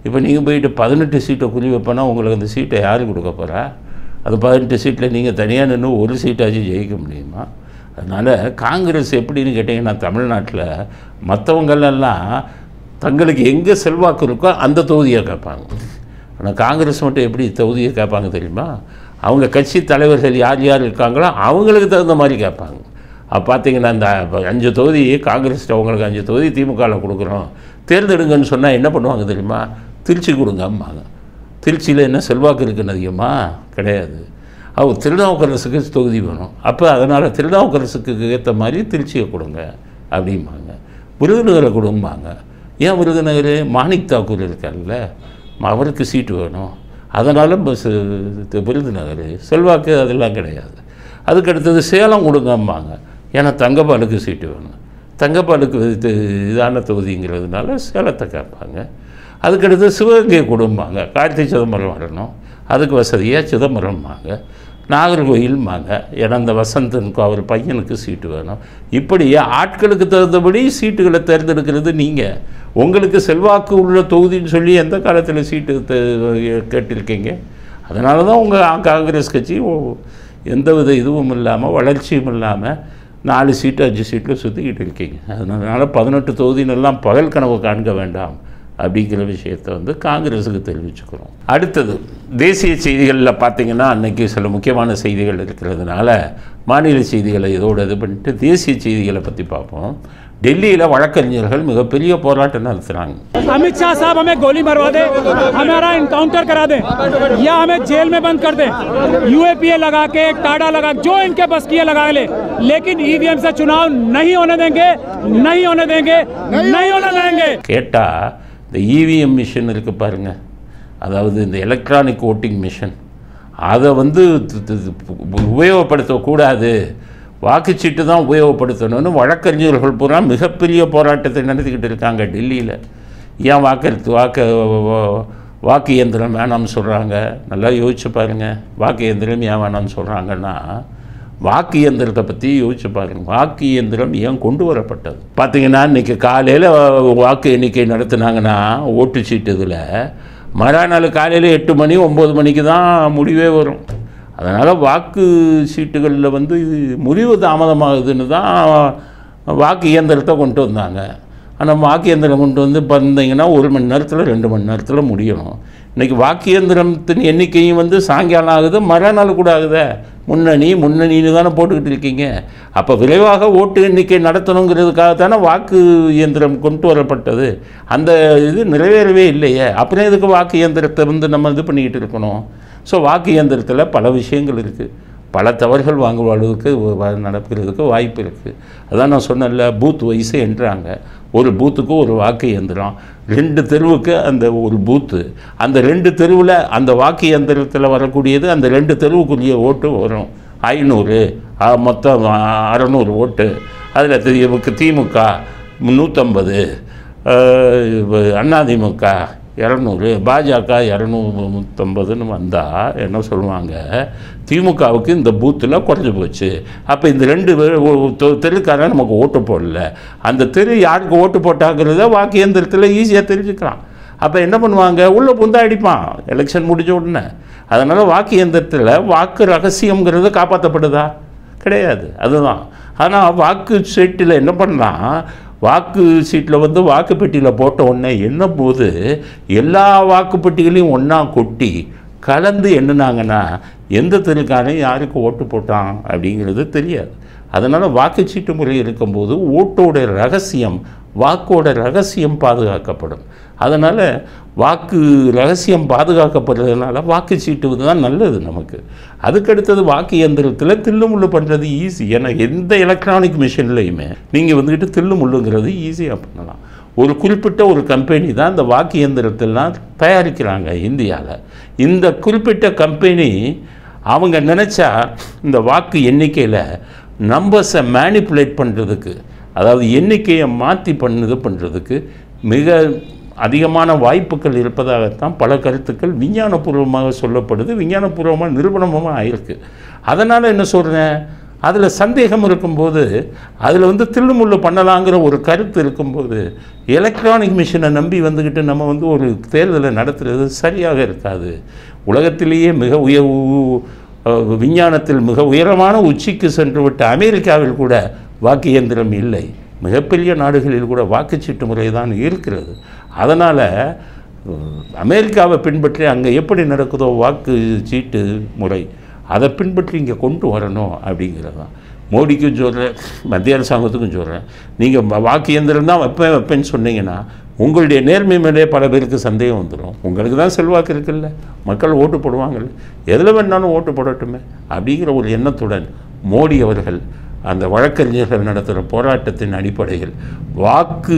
இப்போ நீங்கள் போயிட்டு பதினெட்டு சீட்டை குறி வைப்பேன்னா உங்களுக்கு அந்த சீட்டை யார் கொடுக்க போகிறா அது பதினெட்டு சீட்டில் நீங்கள் தனியாக நின்று ஒரு சீட்டாச்சும் ஜெயிக்க முடியுமா அதனால் காங்கிரஸ் எப்படின்னு கேட்டிங்கன்னா தமிழ்நாட்டில் மற்றவங்களெல்லாம் தங்களுக்கு எங்கே செல்வாக்கு இருக்கோ அந்த தொகுதியை கேட்பாங்க ஆனால் காங்கிரஸ் மட்டும் எப்படி தொகுதியை கேட்பாங்க தெரியுமா அவங்க கட்சி தலைவர்கள் யார் யார் இருக்காங்களோ அவங்களுக்கு தகுந்த மாதிரி கேட்பாங்க அப்போ பார்த்தீங்கன்னா இந்த அஞ்சு தொகுதி காங்கிரஸ் அவங்களுக்கு அஞ்சு தொகுதி திமுகவில் கொடுக்குறோம் தேர்ந்தெடுங்கன்னு சொன்னால் என்ன பண்ணுவாங்க தெரியுமா திருச்சி கொடுங்கம்பாங்க திருச்சியில் என்ன செல்வாக்கு இருக்குன்னு அதிகமாக கிடையாது அவங்க திருநாவுக்கரசுக்கு தொகுதி வேணும் அப்போ அதனால் திருநாவுக்கரசுக்கு ஏற்ற மாதிரி திருச்சியை கொடுங்க அப்படிம்பாங்க விருதுநகரை கொடும்பாங்க ஏன் விருதுநகர் மாணிக் தாக்கூர் இருக்கார்ல அவருக்கு சீட்டு வேணும் அதனால் பஸ் விருதுநகர் செல்வாக்கு அதெல்லாம் கிடையாது அதுக்கு அடுத்தது சேலம் கொடுங்கம்பாங்க ஏன்னா தங்கப்பாலுக்கு சீட்டு வேணும் தங்கப்பாலுக்கு இது இதான தொகுதிங்கிறதுனால சேலத்தை கேட்பாங்க அதுக்கடுத்து சிவகங்கை கொடும்பாங்க கார்த்தி சிதம்பரம் வரணும் அதுக்கு வசதியாக சிதம்பரம்பாங்க நாகர்கோயில்மாங்க ஏன்னா அந்த வசந்தனுக்கு அவர் பையனுக்கு சீட்டு வேணும் இப்படி ஆட்களுக்கு தகுந்தபடி சீட்டுகளை தேர்ந்தெடுக்கிறது நீங்கள் உங்களுக்கு செல்வாக்கு உள்ள தொகுதின்னு சொல்லி எந்த காலத்தில் சீட்டு தே- கேட்டிருக்கீங்க அதனால தான் உங்கள் காங்கிரஸ் கட்சி ஓ- எந்தவித இதுவும் இல்லாமல் வளர்ச்சியும் இல்லாமல் நாலு சீட்டு அஞ்சு சீட்டில் சுற்றிக்கிட்டு இருக்கீங்க அதனால் பதினெட்டு தொகுதியினெல்லாம் பகல் கனவு காண்க வேண்டாம் அப்படிங்கிற விஷயத்தை வந்து காங்கிரஸுக்கு தெரிவிச்சுக்கிறோம் அடுத்தது தேசிய செய்திகளில் பார்த்தீங்கன்னா அன்னைக்கு சில முக்கியமான செய்திகள் இருக்கிறதுனால மாநில செய்திகளை இதோடு இது பண்ணிட்டு தேசிய செய்திகளை பற்றி பார்ப்போம் டெல்லியில் வழக்கறிஞர்கள் மிகப்பெரிய போராட்டம் நடத்துகிறாங்க अमित शाह साहब हमें गोली मरवा दे हमारा इनकाउंटर करा दे या हमें जेल में बंद कर दे यूएपीए लगा के टाडा लगा जो इनके बस की है लगा ले लेकिन ईवीएम से चुनाव नहीं होने देंगे नहीं होने देंगे नहीं होने देंगे கேட்டால் இந்த இவிஎம் மிஷின் இருக்குது பாருங்கள் அதாவது இந்த எலக்ட்ரானிக் ஓட்டிங் மிஷின் அதை வந்து து- து- து- உபயோகப்படுத்தக்கூடாது வாக்குச்சீட்டு தான் உபயோகப்படுத்தணும்னு வழக்கறிஞர்கள் பூரா மிகப்பெரிய போராட்டத்தை நடத்திக்கிட்டு இருக்காங்க டெல்லியில் ஏன் வாக்கு வாக்கு வாக்கு இயந்திரம் வேணாம்னு சொல்கிறாங்க நல்லா யோசிச்சு பாருங்கள் வாக்கு இயந்திரம் ஏன் வேணாம்னு சொல்கிறாங்கன்னா வாக்கு இயந்திரத்தை பற்றி யோசிச்சு பாருங்க வாக்கு இயந்திரம் ஏன் கொண்டு வரப்பட்டது பார்த்தீங்கன்னா இன்றைக்கி காலையில் வாக்கு எண்ணிக்கை நடத்துனாங்கன்னா ஓட்டு சீட்டு இதில் மறுநாள் காலையில் எட்டு மணி ஒம்பது மணிக்கு தான் முடிவே வரும் அதனால் வாக்கு சீட்டுகளில் வந்து இது முடிவு தாமதமாகுதுன்னு தான் வாக்கு இயந்திரத்தை கொண்டு வந்தாங்க ஆனால் வாக்கு இயந்திரம் கொண்டு வந்து பார்த்தீங்கன்னா ஒரு மணி நேரத்தில் ரெண்டு மணி நேரத்தில் முடியணும் இன்றைக்கி வாக்கு இயந்திரத்தின் எண்ணிக்கையும் வந்து சாயங்காலம் ஆகுது மறுநாள் கூட ஆகுதே முன்னணி முன்னணின்னு தானே போட்டுக்கிட்டு இருக்கீங்க அப்போ விரைவாக ஓட்டு எண்ணிக்கை நடத்தணுங்கிறதுக்காக தானே வாக்கு இயந்திரம் கொண்டு வரப்பட்டது அந்த இது நிறைவேறவே இல்லையே அப்புறம் எதுக்கு வாக்கு இயந்திரத்தை வந்து நம்ம இது பண்ணிக்கிட்டு இருக்கணும் ஸோ வாக்கு இயந்திரத்தில் பல விஷயங்கள் இருக்குது பல தவறுகள் வாங்குவதற்கு வ- நடக்கிறதுக்கு வாய்ப்பு இருக்குது அதான் நான் சொன்னேன்ல பூத் வயசு என்றாங்க ஒரு பூத்துக்கு ஒரு வாக்கு இயந்திரம் ரெண்டு தெருவுக்கு அந்த ஒரு பூத்து அந்த ரெண்டு தெருவில் அந்த வாக்கு இயந்திரத்தில் வரக்கூடியது அந்த ரெண்டு தெருவுக்குரிய ஓட்டு வரும் ஐநூறு ஆ, மொத்தம் ஆ, அறநூறு ஓட்டு அதில் திமுக திமுக நூற்றம்பது அதிமுக இரநூறு பாஜக இரநூறு நூற்றம்பதுன்னு வந்தால் என்ன சொல்லுவாங்க திமுகவுக்கு இந்த பூத்தில் குறைஞ்சி போச்சு அப்போ இந்த ரெண்டு பேர் ஒ- தெ- தெருக்காரன் நமக்கு ஓட்டு போடல அந்த தெரு யாருக்கு ஓட்டு போட்டாங்கிறத வாக்கு இயந்திரத்தில் ஈஸியாக தெரிஞ்சுக்கலாம் அப்போ என்ன பண்ணுவாங்க உள்ளே புந்தா அடிப்பான் எலெக்ஷன் முடிஞ்ச உடனே அதனால் வாக்கு இயந்திரத்தில் வாக்கு ரகசியங்கிறது காப்பாற்றப்படுதா கிடையாது அதுதான் ஆனால் வாக்கு சீட்டில் என்ன பண்ணலாம் வாக்கு சீட்டில் வந்து வாக்குப்பெட்டியில் போட்ட உடனே எண்ணும் போது எல்லா வாக்குப்பெட்டிகளையும் ஒன்றா கொட்டி கலந்து எண்ணுனாங்கன்னா எந்த தெருக்காரன் யாருக்கு ஓட்டு போட்டான் அப்படிங்கிறது தெரியாது அதனால் வாக்குச்சீட்டு முறை இருக்கும்போது ஓட்டோட ரகசியம் வாக்கோட ரகசியம் பாதுகாக்கப்படும் அதனால் வாக்கு ரகசியம் பாதுகாக்கப்படுறதுனால வாக்குச்சீட்டு தான் நல்லது நமக்கு அதுக்கடுத்தது வாக்கு இயந்திரத்தில் தில்லுமுள்ளு பண்ணுறது ஈஸி ஏன்னா எந்த எலக்ட்ரானிக் மிஷின்லையுமே நீங்கள் வந்துக்கிட்டு தில்லுமுள்ளுங்கிறது ஈஸியாக பண்ணலாம் ஒரு குறிப்பிட்ட ஒரு கம்பெனி தான் இந்த வாக்கு இயந்திரத்தெல்லாம் தயாரிக்கிறாங்க இந்தியாவில் இந்த குறிப்பிட்ட கம்பெனி அவங்க நினச்சா இந்த வாக்கு எண்ணிக்கையில் நம்பர்ஸை மேனிப்புலேட் பண்ணுறதுக்கு அதாவது எண்ணிக்கையை மாற்றி பண்ணுது பண்ணுறதுக்கு மிக அதிகமான வாய்ப்புகள் இருப்பதாகத்தான் பல கருத்துக்கள் விஞ்ஞானபூர்வமாக சொல்லப்படுது விஞ்ஞானபூர்வமாக நிரூபணமாக ஆயிருக்கு அதனால் என்ன சொல்கிறேன் அதில் சந்தேகம் இருக்கும்போது அதில் வந்து தில்லுமுள்ளு பண்ணலாங்கிற ஒரு கருத்து இருக்கும்போது எலக்ட்ரானிக் மிஷினை நம்பி வந்துக்கிட்டு நம்ம வந்து ஒரு தேர்தலை நடத்துறது சரியாக இருக்காது உலகத்திலேயே மிக உயர் உ- அஹ் விஞ்ஞானத்தில் மிக உயரமான உச்சிக்கு சென்று விட்ட அமெரிக்காவில் கூட வாக்கு இயந்திரம் இல்லை மிகப்பெரிய நாடுகளில் கூட வாக்குச்சீட்டு முறை தான் இருக்கிறது அதனால் அமெரிக்காவை பின்பற்றி அங்கே எப்படி நடக்குதோ வாக்கு சீட்டு முறை அதை பின்பற்றி இங்கே கொண்டு வரணும் அப்படிங்கிறது தான் மோடிக்கும் சொல்கிறேன் மத்திய அரசாங்கத்துக்கும் சொல்கிறேன் நீங்கள் வாக்கு இயந்திரம் தான் வைப்பேன் வைப்பேன்னு சொன்னீங்கன்னா உங்களுடைய நேர்மை மேலே பல பேருக்கு சந்தேகம் வந்துடும் உங்களுக்கு தான் செல்வாக்கு இருக்குல்ல மக்கள் ஓட்டு போடுவாங்கல்ல எதில் வேணாலும் ஓட்டு போடட்டுமே அப்படிங்கிற ஒரு எண்ணத்துடன் மோடி அவர்கள் அந்த வழக்கறிஞர்கள் நடத்துகிற போராட்டத்தின் அடிப்படையில் வாக்கு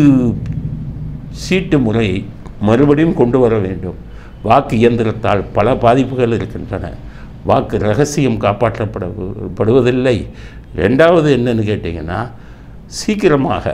சீட்டு முறையை மறுபடியும் கொண்டு வர வேண்டும் வாக்கு இயந்திரத்தால் பல பாதிப்புகள் இருக்கின்றன வாக்கு ரகசியம் காப்பாற்றப்பட படுவதில்லை ரெண்டாவது என்னன்னு கேட்டிங்கன்னா சீக்கிரமாக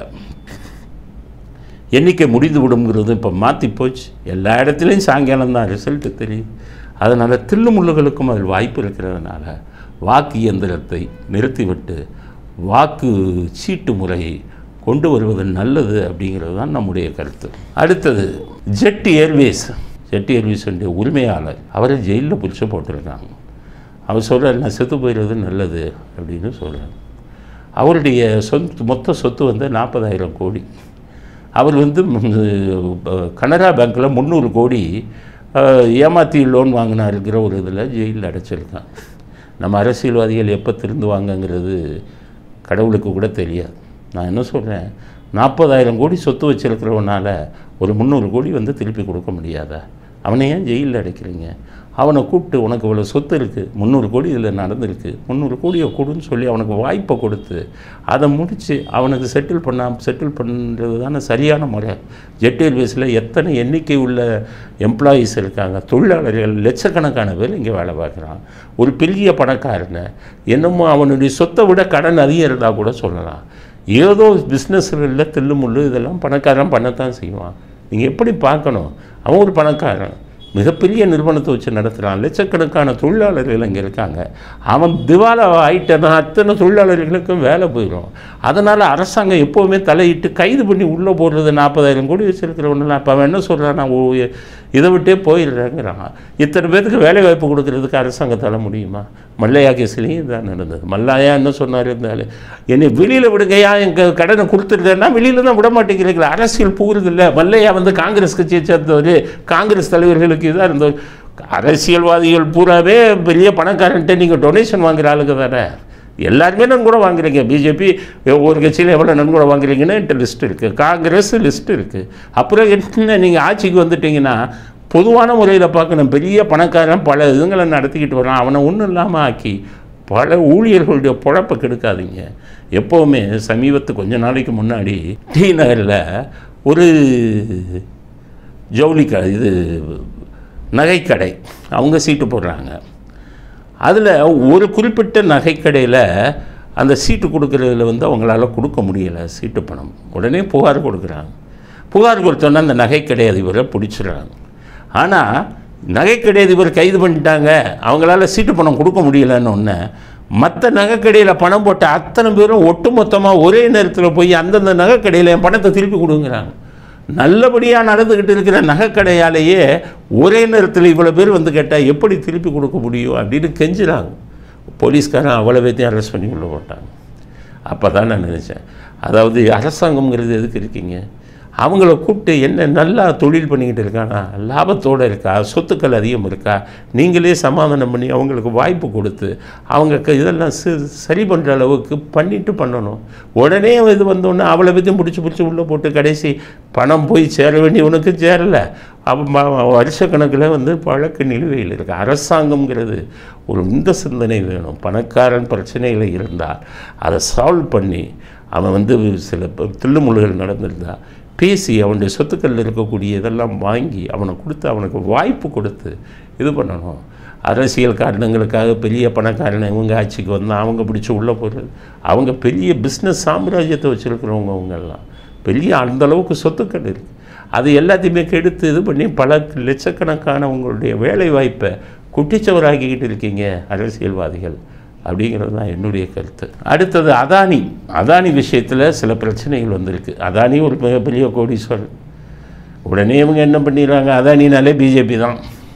எண்ணிக்கை முடிந்து விடுங்கிறது இப்போ மாற்றி போச்சு எல்லா இடத்துலையும் சாயங்காலம் தான் ரிசல்ட்டு தெரியும் அதனால் தில்லுமுள்ளுகளுக்கும் அதில் வாய்ப்பு இருக்கிறதுனால வாக்கு இயந்திரத்தை நிறுத்திவிட்டு வாக்கு சீட்டு முறையை கொண்டு வருவது நல்லது அப்படிங்கிறது தான் நம்முடைய கருத்து அடுத்தது ஜெட் ஏர்வேஸ் ஜெட் ஏர்வேஸுடைய உரிமையாளர் அவரை ஜெயிலில் பிடிச்சி போட்டிருக்காங்க அவர் சொல்கிறார் நான் செத்து போயிடுறது நல்லது அப்படின்னு சொல்கிறார் அவருடைய சொத்து மொத்த சொத்து வந்து நாற்பதாயிரம் கோடி அவர் வந்து ம், அஹ், கனரா பேங்க்கில் முந்நூறு கோடி அஹ், ஏமாத்தி லோன் வாங்கினாருங்கிற ஒரு இதில் ஜெயிலில் அடைச்சிருக்கான் நம்ம அரசியல்வாதிகள் எப்போ திருந்துவாங்கங்கிறது கடவுளுக்கு கூட தெரியாது நான் என்ன சொல்கிறேன் நாற்பதாயிரம் கோடி சொத்து வச்சிருக்கிறவனால ஒரு முந்நூறு கோடி வந்து திருப்பி கொடுக்க முடியாதா அவனை ஏன் ஜெயிலில் அடைக்கிறீங்க அவனை கூப்பிட்டு உனக்கு இவ்வளோ சொத்து இருக்குது முந்நூறு கோடி இதில் நடந்திருக்கு முந்நூறு கோடியை கொடுன்னு சொல்லி அவனுக்கு வாய்ப்பை கொடுத்து அதை முடித்து அவனுக்கு செட்டில் பண்ண செட்டில் பண்ணுறது தானே சரியான முறை ஜெட் ஏர்வேஸில் எத்தனை எண்ணிக்கை உள்ள எம்ப்ளாயீஸ் இருக்காங்க தொழிலாளர்கள் லட்சக்கணக்கான பேர் இங்கே வேலை பார்க்குறான் ஒரு பெரிய பணக்காரனை என்னமோ அவனுடைய சொத்தை விட கடன் அதிகம் இருந்தால் கூட சொல்லலாம் ஏதோ பிஸ்னஸ்களில் தில்லுமுள்ளு இதெல்லாம் பணக்காரன் பண்ணத்தான் செய்வான் நீங்கள் எப்படி பார்க்கணும் அவன் ஒரு பணக்காரன் மிகப்பெரிய நிறுவனத்தை வச்சு நடத்துகிறான் லட்சக்கணக்கான தொழிலாளர்கள் இங்கே இருக்காங்க அவன் திவாலா ஆயிட்டனா அத்தனை தொழிலாளர்களுக்கும் வேலை போயிடும் அதனால் அரசாங்கம் எப்போவுமே தலையிட்டு கைது பண்ணி உள்ளே போடுறது நாற்பதாயிரம் கோடி வச்சுருக்கிறவனெல்லாம் இப்போ அவன் என்ன சொல்கிறான் நான் ஓ- இதை விட்டே போயிடுறேங்கிறான் இத்தனை பேருக்கு வேலை வாய்ப்பு கொடுக்கறதுக்கு அரசாங்கத்தால் முடியுமா மல்லையா கேஸ்லேயும் இதான் நடந்தது மல்லாயா என்ன சொன்னார் இருந்தாலும் என்னை வெளியில் விடுங்கய்யா எங்கள் கடனை கொடுத்துருந்தேன்னா வெளியில் தான் விட மாட்டேங்கிறீங்களா அரசியல் பூருது இல்லை மல்லையா வந்து காங்கிரஸ் கட்சியை சேர்ந்தவர் காங்கிரஸ் தலைவர்களுக்கு இதாக இருந்தவர் அரசியல்வாதிகள் பூராவே பெரிய பணக்காரன்ட்டு நீங்கள் டொனேஷன் வாங்குற ஆளுங்க தானே எல்லாருமே நன்கூட வாங்குறீங்க பிஜேபி ஒரு கட்சியில் எவ்வளோ நன்கூட வாங்குறீங்கன்னு என்கிட்ட லிஸ்ட் இருக்குது காங்கிரஸ் லிஸ்ட் இருக்குது அப்புறம் என்ன நீங்கள் ஆட்சிக்கு வந்துட்டீங்கன்னா பொதுவான முறையில் பார்க்கணும் பெரிய பணக்காரன் பல இதுங்களை நடத்திக்கிட்டு வரான் அவனை ஒன்றும் இல்லாமல் ஆக்கி பல ஊழியர்களுடைய பொழப்பை கெடுக்காதீங்க எப்போவுமே சமீபத்து கொஞ்ச நாளைக்கு முன்னாடி டி நகரில் ஒரு ஜவுளி கடை இது நகைக்கடை அவங்க சீட்டு போடுறாங்க அதில் ஒரு குறிப்பிட்ட நகைக்கடையில் அந்த சீட்டு கொடுக்குறதுல வந்து அவங்களால கொடுக்க முடியலை சீட்டு பணம் உடனே புகார் கொடுக்குறாங்க புகார் கொடுத்தோன்னே அந்த நகைக்கடை அதிபரை பிடிச்சிடுறாங்க ஆனால் நகைக்கடை அதிபர் கைது பண்ணிட்டாங்க அவங்களால சீட்டு பணம் கொடுக்க முடியலன்னு ஒன்று மற்ற நகைக்கடையில் பணம் போட்ட அத்தனை பேரும் ஒட்டுமொத்தமாக ஒரே நேரத்தில் போய் அந்தந்த நகைக்கடையில் என் பணத்தை திருப்பி கொடுங்குறாங்க நல்லபடியாக நடந்துக்கிட்டு இருக்கிற நகைக்கடையாலேயே ஒரே நேரத்தில் இவ்வளோ பேர் வந்து கேட்டால் எப்படி திருப்பி கொடுக்க முடியும் அப்படின்னு கெஞ்சுறாங்க போலீஸ்காரன் அவ்வளோ பேர்த்தையும் அரெஸ்ட் பண்ணி உள்ள போட்டாங்க அப்போ தான் நான் நினச்சேன் அதாவது அரசாங்கம்ங்கிறது எதுக்கு இருக்கீங்க அவங்கள கூப்பிட்டு என்ன நல்லா தொழில் பண்ணிக்கிட்டு இருக்கானா லாபத்தோடு இருக்கா சொத்துக்கள் அதிகம் இருக்கா நீங்களே சமாதானம் பண்ணி அவங்களுக்கு வாய்ப்பு கொடுத்து அவங்க க- இதெல்லாம் சி சரி பண்ணுற அளவுக்கு பண்ணிட்டு பண்ணணும் உடனே இது வந்தோடனே அவளை பற்றியும் பிடிச்சி பிடிச்சி உள்ளே போட்டு கடைசி பணம் போய் சேர வேண்டியவனுக்கு சேரலை அவன் ம- வருஷக்கணக்கில் வந்து பழக்க நிலுவையில் இருக்கு அரசாங்கம்ங்கிறது ஒரு இந்த சிந்தனை வேணும் பணக்காரன் பிரச்சனையில் இருந்தால் அதை சால்வ் பண்ணி அவன் வந்து சில ப- தில்லுமுள்ளுகள் நடந்திருந்தா பேசி அவனுடைய சொத்துக்களில் இருக்கக்கூடிய இதெல்லாம் வாங்கி அவனை கொடுத்து அவனுக்கு வாய்ப்பு கொடுத்து இது பண்ணணும் அரசியல் காரணங்களுக்காக பெரிய பணக்காரனை இவங்க ஆட்சிக்கு வந்தால் அவங்க பிடிச்சி உள்ளே போகிறது அவங்க பெரிய பிஸ்னஸ் சாம்ராஜ்யத்தை வச்சுருக்கிறவங்க அவங்கெல்லாம் பெரிய அந்த அளவுக்கு சொத்துக்கள் இருக்குது அது எல்லாத்தையுமே கெடுத்து இது பண்ணி பல லட்சக்கணக்கான உங்களுடைய வேலை வாய்ப்பை குட்டிச்சவராக்கிக்கிட்டு இருக்கீங்க அரசியல்வாதிகள் அப்படிங்கிறது தான் என்னுடைய கருத்து அடுத்தது அதானி அதானி விஷயத்தில் சில பிரச்சனைகள் வந்திருக்கு அதானி ஒரு மிகப்பெரிய கோடீஸ்வரன் உடனே இவங்க என்ன பண்ணிடுறாங்க அதானினாலே பிஜேபி தான்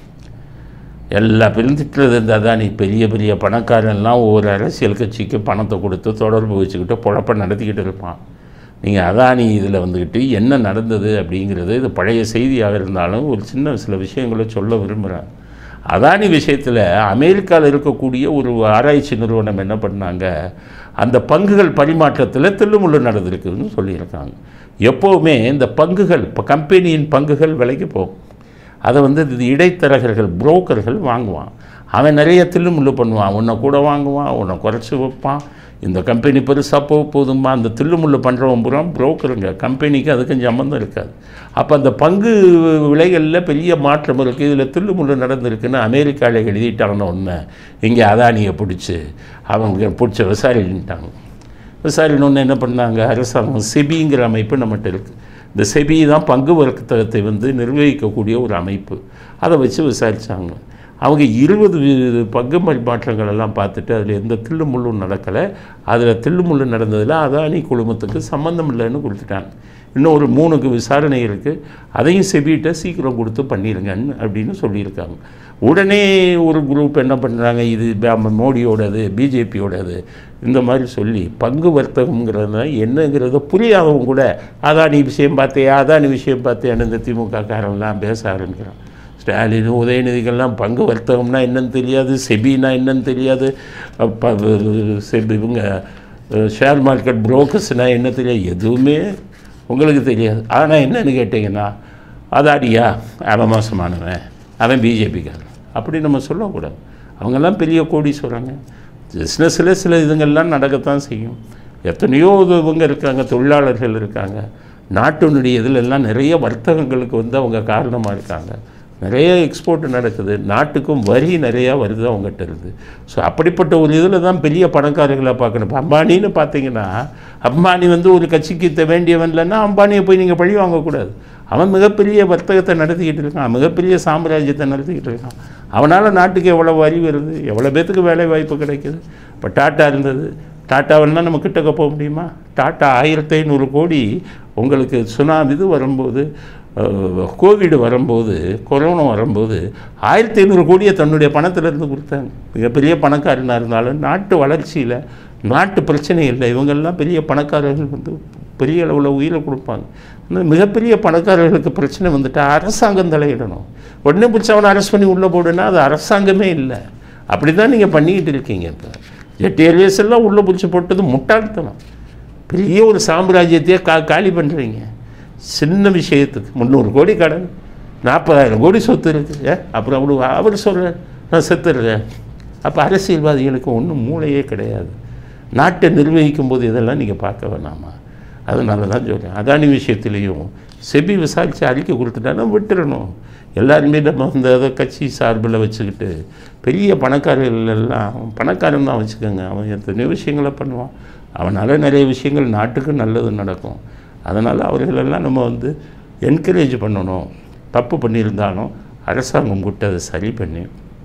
எல்லா பேரும் திட்டுறது இந்த அதானி பெரிய பெரிய பணக்காரன்லாம் ஒவ்வொரு அரசியல் கட்சிக்கு பணத்தை கொடுத்து தொடர்பு வச்சுக்கிட்டு பொழப்ப நடத்திக்கிட்டு இருப்பான் நீங்கள் அதானி இதில் வந்துக்கிட்டு என்ன நடந்தது அப்படிங்கிறது இது பழைய செய்தியாக இருந்தாலும் ஒரு சின்ன சில விஷயங்களை சொல்ல விரும்புகிறேன் அதானி விஷயத்தில் அமெரிக்காவில் இருக்கக்கூடிய ஒரு ஆராய்ச்சி நிறுவனம் என்ன பண்ணாங்க அந்த பங்குகள் பரிமாற்றத்தில் தில்லுமுள்ளு நடந்திருக்குதுன்னு சொல்லியிருக்காங்க எப்போவுமே இந்த பங்குகள் இப்போ கம்பெனியின் பங்குகள் விலைக்கு போகும் அதை வந்து இது இடைத்தரகர்கள் புரோக்கர்கள் வாங்குவான் அவன் நிறைய தில்லுமுள்ளு பண்ணுவான் உன்னை கூட வாங்குவான் உன்னை குறைச்சி வைப்பான் இந்த கம்பெனி பெருசாக போக போதுமா அந்த தில்லுமுள்ளு பண்ணுறவன் பூரா புரோக்கருங்க கம்பெனிக்கு அதுக்கும் சம்மந்தம் இருக்காது அப்போ அந்த பங்கு விலைகளில் பெரிய மாற்றம் இருக்குது இதில் தில்லுமுள்ளு நடந்திருக்குன்னு அமெரிக்காவில் எழுதிட்டாங்கன்னு ஒன்று இங்கே அதானியை பிடிச்சி அவங்க பிடிச்ச விசாரிட்டாங்க விசாரினோன்னு என்ன பண்ணாங்க அரசாங்கம் செபிங்கிற அமைப்பு நம்மகிட்ட இருக்குது இந்த செபி தான் பங்கு வர்த்தகத்தை வந்து நிர்வகிக்கக்கூடிய ஒரு அமைப்பு அதை வச்சு விசாரித்தாங்க அவங்க இருபது வி- பங்கு பரிமாற்றங்கள் எல்லாம் பார்த்துட்டு அதில் எந்த தில்லு முள்ளும் நடக்கலை அதில் தில்லு முள்ளு நடந்ததில் அதானி குழுமத்துக்கு சம்மந்தம் இல்லைன்னு கொடுத்துட்டாங்க இன்னும் ஒரு மூணுக்கு விசாரணை இருக்குது அதையும் செபிகிட்ட சீக்கிரம் கொடுத்து பண்ணிடுங்கன்னு அப்படின்னு சொல்லியிருக்காங்க உடனே ஒரு குரூப் என்ன பண்ணுறாங்க இது ப- மோடியோடது பிஜேபியோடது இந்த மாதிரி சொல்லி பங்கு வர்த்தகம்ங்கிறது என்னங்கிறத புரியாதவங்க கூட அதானி விஷயம் பார்த்தியா அதானி விஷயம் பார்த்தியான்னு இந்த திமுக காரன்லாம் பேச ஆரம்பிக்கிறான் ஸ்டாலின் உதயநிதிகள்லாம் பங்கு வர்த்தகம்னா என்னன்னு தெரியாது செபினா என்னன்னு தெரியாது அப்ப செபி இவங்க ஷேர் மார்க்கெட் புரோக்கர்ஸ்னால் என்ன தெரியாது எதுவுமே உங்களுக்கு தெரியாது ஆனால் என்னன்னு கேட்டிங்கன்னா அதாடியா அவன் மோசமானவன் அவன் பிஜேபிக்காரன் அப்படி நம்ம சொல்லக்கூடாது அவங்கெல்லாம் பெரிய கோடீஸ்வரங்க பிஸ்னஸில் சில இதுங்கள்லாம் நடக்கத்தான் செய்யும் எத்தனையோ இது இவங்க இருக்காங்க தொழிலாளர்கள் இருக்காங்க நாட்டினுடைய இதில் எல்லாம் நிறைய வர்த்தகங்களுக்கு வந்து அவங்க காரணமாக இருக்காங்க நிறைய எக்ஸ்போர்ட் நடக்குது நாட்டுக்கும் வரி நிறையா வருது அவங்ககிட்ட இருந்து ஸோ அப்படிப்பட்ட ஒரு இதில் தான் பெரிய பணக்காரர்களை பார்க்கணும் இப்போ அம்பானின்னு பார்த்தீங்கன்னா அம்பானி வந்து ஒரு கட்சிக்கு த- வேண்டியவன் இல்லைன்னா அம்பானியை போய் நீங்கள் பழி வாங்கக்கூடாது அவன் மிகப்பெரிய வர்த்தகத்தை நடத்திக்கிட்டு இருக்கான் மிகப்பெரிய சாம்ராஜ்யத்தை நடத்திக்கிட்டு இருக்கான் அவனால் நாட்டுக்கு எவ்வளோ வரி வருது எவ்வளோ பேத்துக்கு வேலை வாய்ப்பு கிடைக்குது இப்போ டாட்டா இருந்தது டாட்டாவெல்லாம் நம்ம கிட்டக்க போக முடியுமா டாட்டா ஆயிரத்தி ஐநூறு கோடி உங்களுக்கு சுனாமி இது வரும்போது அஹ், கோவிடு வரும்போது கொரோனா வரும்போது ஆயிரத்தி ஐநூறு கோடியை தன்னுடைய பணத்திலேருந்து கொடுத்தாங்க மிகப்பெரிய பணக்காரனாக இருந்தாலும் நாட்டு வளர்ச்சியில் நாட்டு பிரச்சனை இல்லை இவங்கெல்லாம் பெரிய பணக்காரர்கள் வந்து பெரிய அளவில் உயிரை கொடுப்பாங்க இந்த மிகப்பெரிய பணக்காரர்களுக்கு பிரச்சனை வந்துட்டா அரசாங்கம் தலையிடணும் உடனே பிடிச்ச அவனை அரெஸ்ட் பண்ணி உள்ளே போடுனா அது அரசாங்கமே இல்லை அப்படி தான் நீங்கள் பண்ணிக்கிட்டு இருக்கீங்க இப்போ ஜெட் ஏர்வேஸ் எல்லாம் உள்ளே பிடிச்சி போட்டது முட்டாள்தனம் பெரிய ஒரு சாம்ராஜ்யத்தையே கா காலி பண்ணுறீங்க சின்ன விஷயத்துக்கு முந்நூறு கோடி கடன் நாற்பதாயிரம் கோடி சொத்து இருக்குது ஏ, அப்புறம் அவ்வளோ அவர் சொல்கிறார் நான் செத்துடுறேன் அப்போ அரசியல்வாதிகளுக்கு ஒன்றும் மூளையே கிடையாது நாட்டை நிர்வகிக்கும் போது இதெல்லாம் நீங்கள் பார்க்க வேணாமா அதனால தான் சொல்கிறேன் அதானி விஷயத்துலேயும் செபி விசாரித்து அறிக்கை கொடுத்துட்டானா விட்டுறணும் எல்லாருமே நம்ம இந்த அதை கட்சி சார்பில் வச்சுக்கிட்டு பெரிய பணக்காரர்கள் எல்லாம் பணக்காரன் தான் வச்சுக்கோங்க அவன் எத்தனையோ விஷயங்களை பண்ணுவான் அவனால் நிறைய விஷயங்கள் நாட்டுக்கு நல்லது நடக்கும் அதனால் அவர்களெல்லாம் நம்ம வந்து என்கரேஜ் பண்ணணும் தப்பு பண்ணியிருந்தாலும் அரசாங்கம் கூட்டு அதை சரி பண்ணி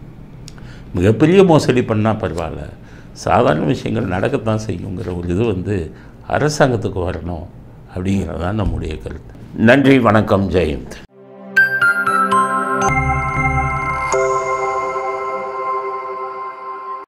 மிகப்பெரிய மோசடி பண்ணால் பரவாயில்ல சாதாரண விஷயங்கள் நடக்கத்தான் செய்யுங்கிற ஒரு இது வந்து அரசாங்கத்துக்கு வரணும் அப்படிங்கிறது தான் நம்முடைய கருத்து நன்றி வணக்கம் ஜெயந்த்